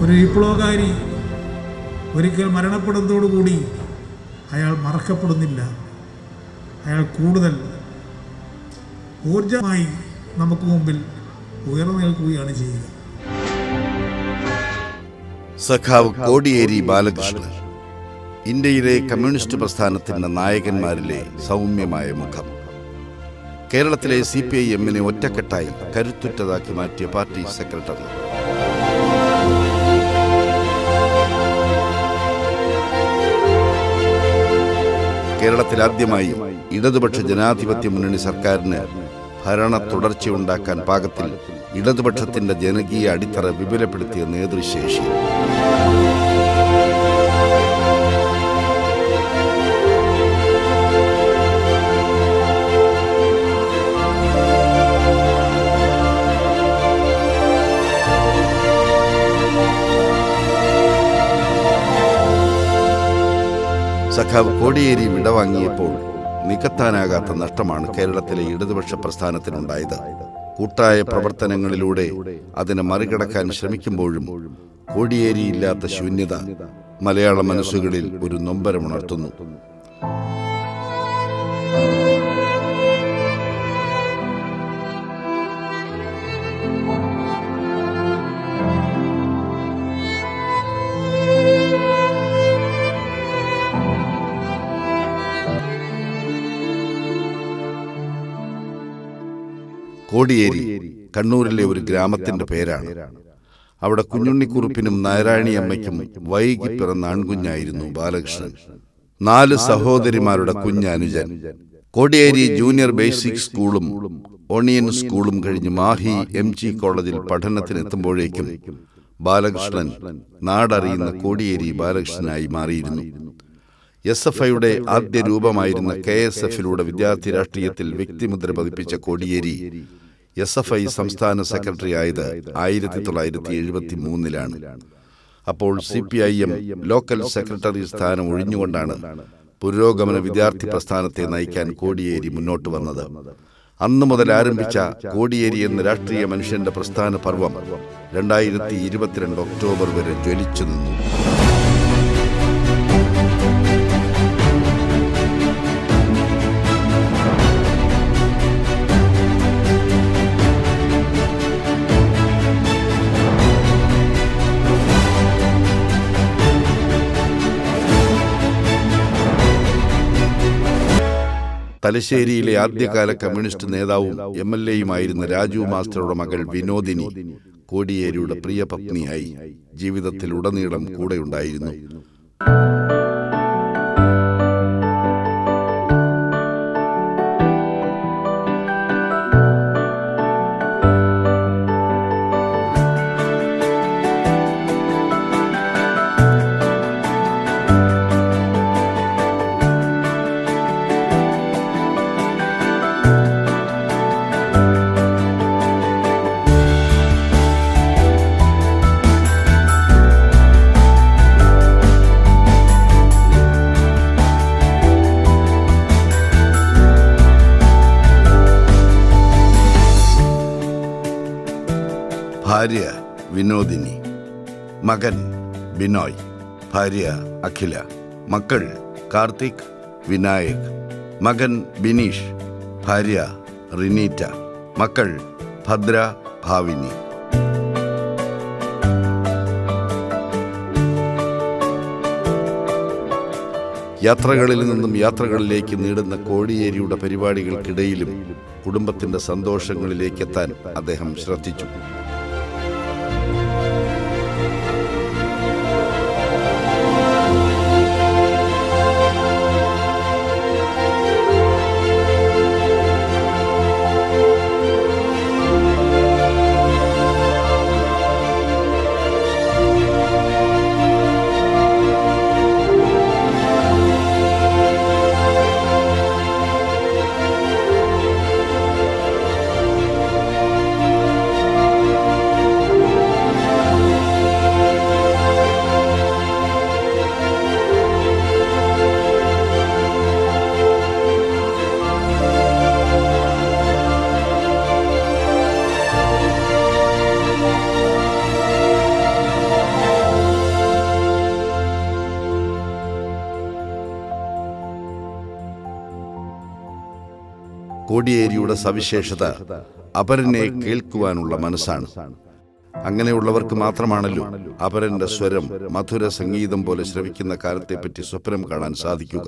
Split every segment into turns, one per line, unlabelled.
ഒരു വിപ്ലവകാരി ഒരിക്കൽ മരണപ്പെടുന്നതോടുകൂടി അയാൾ മറക്കപ്പെടുന്നില്ല അയാൾ കൂടുതൽ ഊർജമായി നമുക്ക് മുമ്പിൽ ഉയർന്നു നിൽക്കുകയാണ് ചെയ്യുക
സഖാവ് കോടിയേരി ബാലകൃഷ്ണൻ ഇന്ത്യയിലെ കമ്മ്യൂണിസ്റ്റ് പ്രസ്ഥാനത്തിന്റെ നായകന്മാരിലെ സൗമ്യമായ മുഖം കേരളത്തിലെ സി പി ഐ എമ്മിനെ ഒറ്റക്കെട്ടായി കരുത്തുറ്റതാക്കി മാറ്റിയ പാർട്ടി സെക്രട്ടറി കേരളത്തിൽ ആദ്യമായി ഇടതുപക്ഷ ജനാധിപത്യ മുന്നണി സർക്കാരിന് ഭരണ തുടർച്ചയുണ്ടാക്കാൻ പാകത്തിൽ ഇടതുപക്ഷത്തിന്റെ ജനകീയ അടിത്തറ വിപുലപ്പെടുത്തിയ നേതൃശേഷി സഖാവ് കോടിയേരി വിടവാങ്ങിയപ്പോൾ നികത്താനാകാത്ത നഷ്ടമാണ് കേരളത്തിലെ ഇടതുപക്ഷ പ്രസ്ഥാനത്തിനുണ്ടായത് കൂട്ടായ പ്രവർത്തനങ്ങളിലൂടെ അതിനെ മറികടക്കാൻ ശ്രമിക്കുമ്പോഴും കോടിയേരിയില്ലാത്ത ശൂന്യത മലയാള മനസ്സുകളിൽ ഒരു നൊമ്പരമുണർത്തുന്നു കോടിയേരി കണ്ണൂരിലെ ഒരു ഗ്രാമത്തിന്റെ പേരാണ് അവിടെ കുഞ്ഞുണ്ണിക്കുറുപ്പിനും നാരായണിയമ്മയ്ക്കും വൈകി പിറന്ന ആൺകുഞ്ഞായിരുന്നു ബാലകൃഷ്ണൻ നാല് സഹോദരിമാരുടെ കുഞ്ഞനുജൻ കോടിയേരി ജൂനിയർ ബേസിക് സ്കൂളും ഓണിയൻ സ്കൂളും കഴിഞ്ഞ് മാഹി എം ജി കോളേജിൽ പഠനത്തിനെത്തുമ്പോഴേക്കും ബാലകൃഷ്ണൻ നാടറിയുന്ന കോടിയേരി ബാലകൃഷ്ണനായി മാറിയിരുന്നു എസ് എഫ് ഐയുടെ ആദ്യ രൂപമായിരുന്ന കെ എസ് എഫിലൂടെ വിദ്യാർത്ഥി രാഷ്ട്രീയത്തിൽ വ്യക്തിമുദ്ര പതിപ്പിച്ച കോടിയേരി എസ് എഫ് ഐ സംസ്ഥാന സെക്രട്ടറി ആയത് ആയിരത്തി തൊള്ളായിരത്തി എഴുപത്തി മൂന്നിലാണ് അപ്പോൾ C P I M local secretary സ്ഥാനം ഒഴിഞ്ഞുകൊണ്ടാണ് പുരോഗമന വിദ്യാർത്ഥി പ്രസ്ഥാനത്തെ നയിക്കാൻ കോടിയേരി മുന്നോട്ട് വന്നത് അന്നു മുതൽ ആരംഭിച്ച കോടിയേരി എന്ന രാഷ്ട്രീയ മനുഷ്യന്റെ പ്രസ്ഥാന പർവം രണ്ടായിരത്തി ഇരുപത്തിരണ്ട് ഒക്ടോബർ വരെ ജ്വലിച്ചു നിന്നു തലശ്ശേരിയിലെ ആദ്യകാല കമ്മ്യൂണിസ്റ്റ് നേതാവും എം എൽ എയുമായിരുന്ന രാജു മാസ്റ്ററുടെ മകൾ വിനോദിനി കോടിയേരിയുടെ പ്രിയ പത്നിയായി ജീവിതത്തിൽ ഉടനീളം കൂടെയുണ്ടായിരുന്നു ഭാര്യ വിനോദിനി മകൻ ബിനോയ് ഭാര്യ അഖില മക്കൾ കാർത്തിക് വിനായക് മകൻ ബിനീഷ് ഭാര്യ റിനീറ്റ മക്കൾ ഭദ്ര ഭാവിനി യാത്രകളിൽ നിന്നും യാത്രകളിലേക്ക് നീളുന്ന കോടിയേരിയുടെ പരിപാടികൾക്കിടയിലും കുടുംബത്തിന്റെ സന്തോഷങ്ങളിലേക്കെത്താൻ അദ്ദേഹം ശ്രദ്ധിച്ചു കോടിയേരിയുടെ സവിശേഷത അപരനെ കേൾക്കുവാനുള്ള മനസ്സാണ് അങ്ങനെയുള്ളവർക്ക് മാത്രമാണല്ലോ അപരന്റെ സ്വരം മധുര സംഗീതം പോലെ ശ്രവിക്കുന്ന കാലത്തെപ്പറ്റി സ്വപ്നം കാണാൻ സാധിക്കുക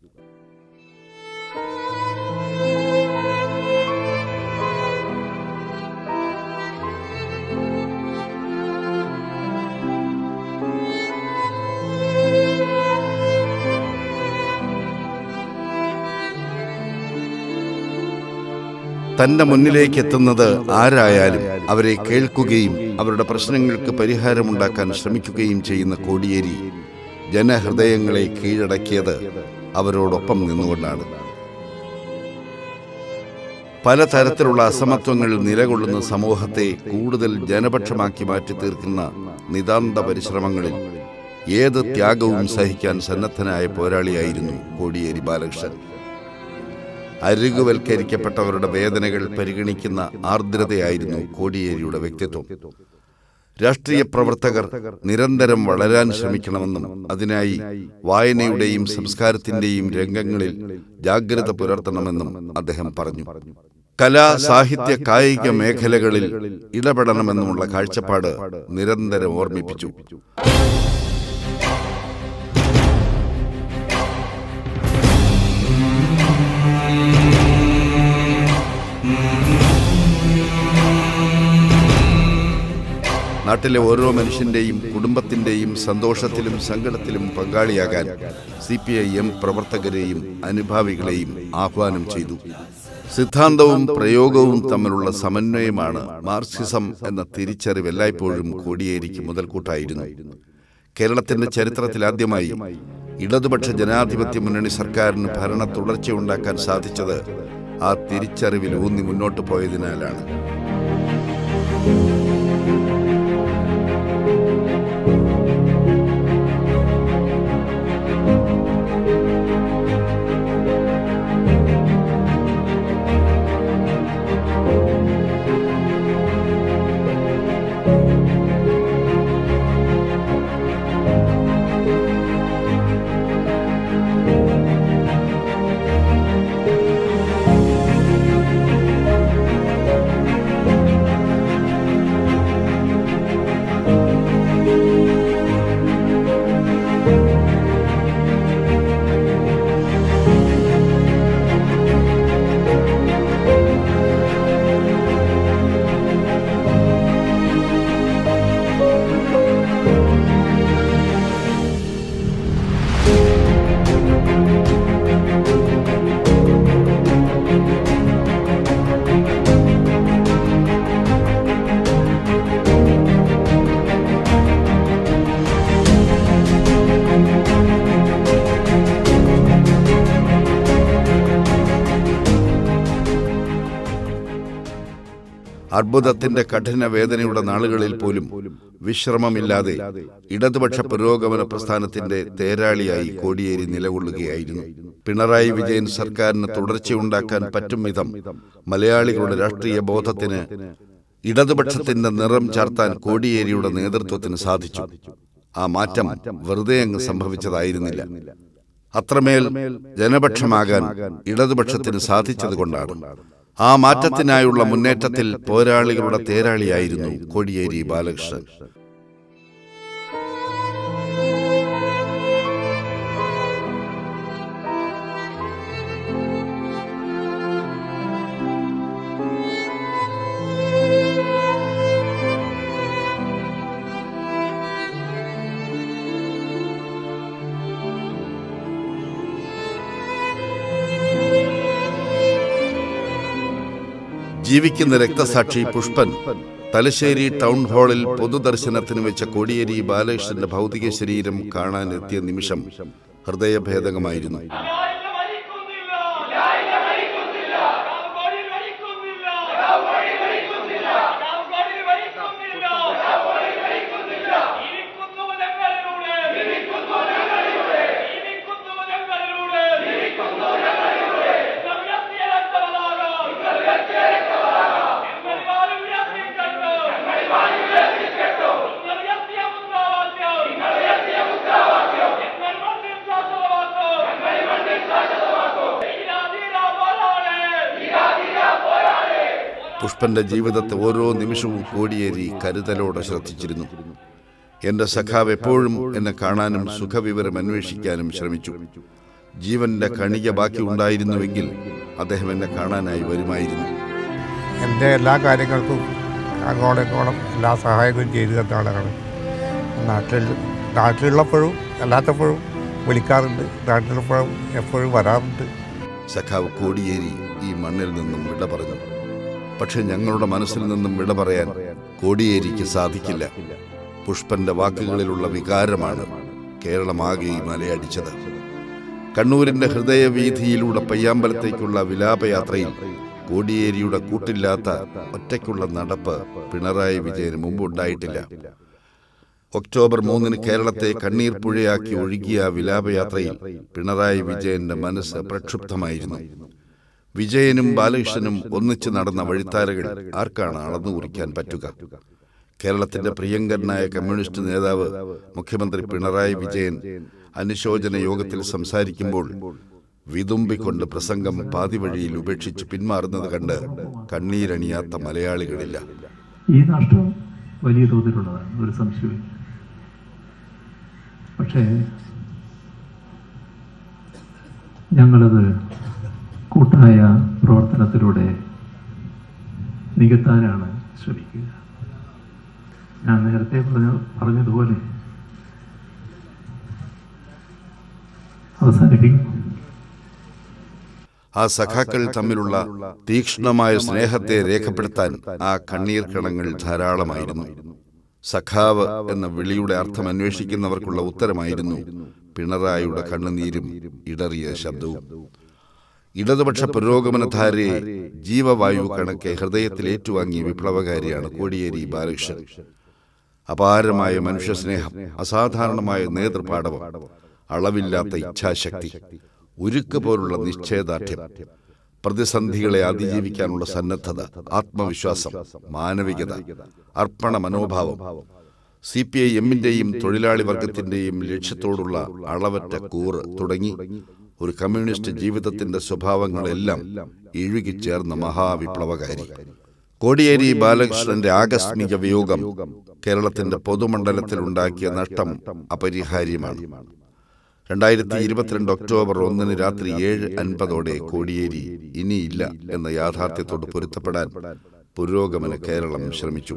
തന്റെ മുന്നിലേക്ക് എത്തുന്നത് ആരായാലും അവരെ കേൾക്കുകയും അവരുടെ പ്രശ്നങ്ങൾക്ക് പരിഹാരമുണ്ടാക്കാൻ ശ്രമിക്കുകയും ചെയ്യുന്ന കോടിയേരി ജനഹൃദയങ്ങളെ കീഴടക്കിയത് അവരോടൊപ്പം നിന്നുകൊണ്ടാണ് പലതരത്തിലുള്ള അസമത്വങ്ങൾ നിലകൊള്ളുന്ന സമൂഹത്തെ കൂടുതൽ ജനപക്ഷമാക്കി മാറ്റി തീർക്കുന്ന നിതാന്ത പരിശ്രമങ്ങളിൽ ഏത് ത്യാഗവും സഹിക്കാൻ സന്നദ്ധനായ പോരാളിയായിരുന്നു കോടിയേരി ബാലകൃഷ്ണൻ അരികുവൽക്കരിക്കപ്പെട്ടവരുടെ വേദനകൾ പരിഗണിക്കുന്ന ആർദ്രതയായിരുന്നു കോടിയേരിയുടെ വ്യക്തിത്വം രാഷ്ട്രീയ പ്രവർത്തകർ നിരന്തരം വളരാൻ ശ്രമിക്കണമെന്നും അതിനായി വായനയുടെയും സംസ്കാരത്തിന്റെയും രംഗങ്ങളിൽ ജാഗ്രത പുലർത്തണമെന്നും അദ്ദേഹം പറഞ്ഞു കലാ സാഹിത്യ കായിക മേഖലകളിൽ ഇടപെടണമെന്നുമുള്ള കാഴ്ചപ്പാട് നിരന്തരം ഓർമ്മിപ്പിച്ചു നാട്ടിലെ ഓരോ മനുഷ്യന്റെയും കുടുംബത്തിന്റെയും സന്തോഷത്തിലും സങ്കടത്തിലും പങ്കാളിയാകാൻ സി പി ഐ എം പ്രവർത്തകരെയും അനുഭാവികളെയും ആഹ്വാനം ചെയ്തു സിദ്ധാന്തവും പ്രയോഗവും തമ്മിലുള്ള സമന്വയമാണ് മാർക്സിസം എന്ന തിരിച്ചറിവ് എല്ലായ്പ്പോഴും കോടിയേരിക്ക് മുതൽക്കൂട്ടായിരുന്നു കേരളത്തിന്റെ ചരിത്രത്തിൽ ആദ്യമായി ഇടതുപക്ഷ ജനാധിപത്യ മുന്നണി സർക്കാരിന് ഭരണ തുടർച്ചയുണ്ടാക്കാൻ സാധിച്ചത് ആ തിരിച്ചറിവിൽ ഊന്നി മുന്നോട്ട് പോയതിനാലാണ് അർബുദത്തിന്റെ കഠിന വേദനയുടെ നാളുകളിൽ പോലും വിശ്രമമില്ലാതെ ഇടതുപക്ഷ പുരോഗമന പ്രസ്ഥാനത്തിന്റെ തേരാളിയായി കോടിയേരി നിലകൊള്ളുകയായിരുന്നു പിണറായി വിജയൻ സർക്കാരിന് തുടർച്ചയുണ്ടാക്കാൻ പറ്റും വിധം മലയാളികളുടെ രാഷ്ട്രീയ ബോധത്തിന് ഇടതുപക്ഷത്തിന്റെ നിറം ചാർത്താൻ കോടിയേരിയുടെ നേതൃത്വത്തിന് സാധിച്ചു ആ മാറ്റം വെറുതെ അങ്ങ് സംഭവിച്ചതായിരുന്നില്ല അത്രമേൽ ജനപക്ഷമാകാൻ ഇടതുപക്ഷത്തിന് സാധിച്ചതുകൊണ്ടാണ് ആ മാറ്റത്തിനായുള്ള മുന്നേറ്റത്തിൽ പോരാളികളുടെ തേരാളിയായിരുന്നു കോടിയേരി ബാലകൃഷ്ണൻ ജീവിക്കുന്ന രക്തസാക്ഷി പുഷ്പൻ തലശ്ശേരി ടൗൺ ഹാളിൽ പൊതുദർശനത്തിന് വെച്ച കോടിയേരി ബാലകൃഷ്ണന്റെ ഭൗതിക ശരീരം കാണാനെത്തിയ നിമിഷം ഹൃദയഭേദകമായിരുന്നു
ന്യായം മരിക്കുന്നില്ല ന്യായം മരിക്കുന്നില്ല കാവ്വടിൽ മരിക്കുന്നില്ല കാവ്വടിൽ മരിക്കുന്നില്ല കാവ്വടിൽ മരിക്കുന്നില്ല കാവ്വടിൽ മരിക്കുന്നില്ല ഇരിക്കുന്നു ഞങ്ങളിലൂടെ ഇരിക്കുന്നു ഞങ്ങളിലൂടെ ഇരിക്കുന്നു ഞങ്ങളിലൂടെ ഇരിക്കുന്നു ഞങ്ങളിലൂടെ ഉയർത്തിയ രക്തപതാക ഉയർത്തിയ രക്തപതാക ഞങ്ങൾ വാരി ഉയർത്തിക്കണ്ടു ഞങ്ങൾ വാരി ഉയർത്തിക്കണ്ടു നിങ്ങൾ ഉയർത്തിയ മുദ്രാവാക്യം നിങ്ങൾ ഉയർത്തിയ മുദ്രാവാക്യം ഞങ്ങൾ മണ്ണിൽ ശാസ്ത്രവാക്യം ഞങ്ങൾ മണ്ണിൽ
പുഷ്പന്റെ ജീവിതത്തെ ഓരോ നിമിഷവും കോടിയേരി കരുതലോടെ ശ്രദ്ധിച്ചിരുന്നു എന്റെ സഖാവ് എപ്പോഴും എന്നെ കാണാനും സുഖവിവരം അന്വേഷിക്കാനും ശ്രമിച്ചു ജീവന്റെ കണിക ബാക്കി ഉണ്ടായിരുന്നുവെങ്കിൽ അദ്ദേഹം എന്നെ കാണാനായി വരുമായിരുന്നു
എൻ്റെ എല്ലാ കാര്യങ്ങൾക്കും അങ്ങോളം ഇങ്ങോളം എല്ലാ സഹായങ്ങളും ചെയ്തു തന്ന ആളാണ് നാട്ടിൽ നാട്ടിലുള്ളപ്പോഴും അല്ലാത്തപ്പോഴും വിളിക്കാറുണ്ട് നാട്ടിലുള്ളപ്പോഴും എപ്പോഴും വരാറുണ്ട്
സഖാവ് കോടിയേരി ഈ മണ്ണിൽ നിന്നും വിട പറഞ്ഞു പക്ഷെ ഞങ്ങളുടെ മനസ്സിൽ നിന്നും വിട പറയാൻ കോടിയേരിക്ക് സാധിക്കില്ല പുഷ്പന്റെ വാക്കുകളിലുള്ള വികാരമാണ് കേരളമാകെ ഈ മലയടിച്ചത് കണ്ണൂരിന്റെ ഹൃദയവീഥിയിലൂടെ പയ്യാമ്പലത്തേക്കുള്ള വിലാപയാത്രയിൽ കോടിയേരിയുടെ കൂട്ടില്ലാത്ത ഒറ്റയ്ക്കുള്ള നടപ്പ് പിണറായി വിജയന് മുമ്പുണ്ടായിട്ടില്ല ഒക്ടോബർ മൂന്നിന് കേരളത്തെ കണ്ണീർ പുഴയാക്കി ഒഴുകിയ ആ വിലാപയാത്രയിൽ പിണറായി വിജയന്റെ മനസ്സ് പ്രക്ഷുബ്ധമായിരുന്നു വിജയനും ബാലകൃഷ്ണനും ഒന്നിച്ച് നടന്ന വഴിത്താരകൾ ആർക്കാണ് അളന്നു കുറിക്കാൻ പറ്റുക കേരളത്തിന്റെ പ്രിയങ്കരനായ കമ്മ്യൂണിസ്റ്റ് നേതാവ് മുഖ്യമന്ത്രി പിണറായി വിജയൻ അനുശോചന യോഗത്തിൽ സംസാരിക്കുമ്പോൾ വിതുമ്പിക്കൊണ്ട് പ്രസംഗം പാതിവഴിയിൽ ഉപേക്ഷിച്ച് പിന്മാറുന്നത് കണ്ട് കണ്ണീരണിയാത്ത മലയാളികളില്ല
ഈ നഷ്ടം വലിയ തോതിലുള്ളതാണ് ഒരു സംശയമില്ല പക്ഷേ ഞങ്ങളത് കൂട്ടായ പ്രവർത്തനത്തിലൂടെ നികത്താനാണ് ശ്രമിക്കുക ഞാൻ നേരത്തെ പറഞ്ഞ പറഞ്ഞതുപോലെ അവസാനിപ്പിക്കും
ആ സഖാക്കൾ തമ്മിലുള്ള തീക്ഷ്ണമായ സ്നേഹത്തെ രേഖപ്പെടുത്താൻ ആ കണ്ണീർ കണങ്ങൾ ധാരാളമായിരുന്നു സഖാവ് എന്ന വിളിയുടെ അർത്ഥം അന്വേഷിക്കുന്നവർക്കുള്ള ഉത്തരമായിരുന്നു പിണറായിയുടെ കണ്ണുനീരും ഇടറിയ ശബ്ദവും ഇടതുപക്ഷ പുരോഗമനധാരയെ ജീവവായു കണക്കെ ഹൃദയത്തിൽ ഏറ്റുവാങ്ങിയ വിപ്ലവകാരിയാണ് കോടിയേരി ബാലകൃഷ്ണൻ അപാരമായ മനുഷ്യസ്നേഹം അസാധാരണമായ നേതൃപാടവം അളവില്ലാത്ത ഇച്ഛാശക്തി ഉരുക്ക് പോലുള്ള നിശ്ചയദാർഢ്യം പ്രതിസന്ധികളെ അതിജീവിക്കാനുള്ള സന്നദ്ധത ആത്മവിശ്വാസം മാനവികത അർപ്പണ മനോഭാവം സി പി ഐ എമ്മിന്റെയും തൊഴിലാളി വർഗത്തിന്റെയും ലക്ഷ്യത്തോടുള്ള അളവറ്റ കൂറ് തുടങ്ങി ഒരു കമ്മ്യൂണിസ്റ്റ് ജീവിതത്തിന്റെ സ്വഭാവങ്ങളെല്ലാം ഇഴുകിച്ചേർന്ന മഹാവിപ്ലവകാരി കോടിയേരി ബാലകൃഷ്ണന്റെ ആകസ്മിക വിയോഗം കേരളത്തിന്റെ പൊതുമണ്ഡലത്തിൽ ഉണ്ടാക്കിയ നഷ്ടം അപരിഹാര്യമാണ് രണ്ടായിരത്തി ഇരുപത്തിരണ്ട് ഒക്ടോബർ ഒന്നിന് രാത്രി ഏഴ് അൻപതോടെ കോടിയേരി ഇനിയില്ല എന്ന യാഥാർത്ഥ്യത്തോട് പൊരുത്തപ്പെടാൻ പുരോഗമന കേരളം ശ്രമിച്ചു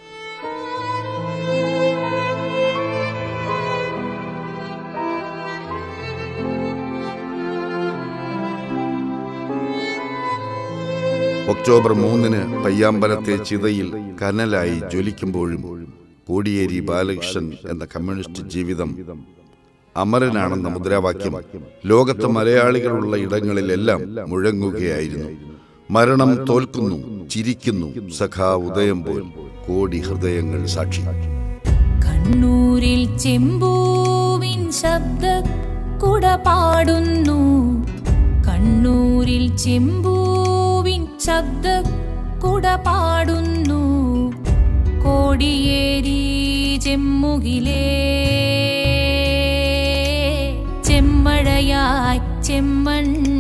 ഒക്ടോബർ മൂന്നിന് പയ്യാമ്പലത്തെ ചിതയിൽ കനലായി ജ്വലിക്കുമ്പോഴും കോടിയേരി ബാലകൃഷ്ണൻ എന്ന കമ്മ്യൂണിസ്റ്റ് ജീവിതം അമരനാണെന്ന മുദ്രാവാക്യം ലോകത്ത് മലയാളികളുള്ള ഇടങ്ങളിലെല്ലാം മുഴങ്ങുകയായിരുന്നു മരണം തോൽക്കുന്നു ചിരിക്കുന്നു സഖാ ഉദയം പോൽ കോടി ഹൃദയങ്ങൾ സാക്ഷി
കണ്ണൂരിൽ ചെമ്പൂവിൻ ശബ്ദ കുട പാടുന്നു കണ്ണൂരിൽ ചെമ്പൂവിൻ ശബ്ദ കുട പാടുന്നു കോടിയേരി ചെമ്മുകിലേ ചെമ്മഴയായി ചെമ്മൺ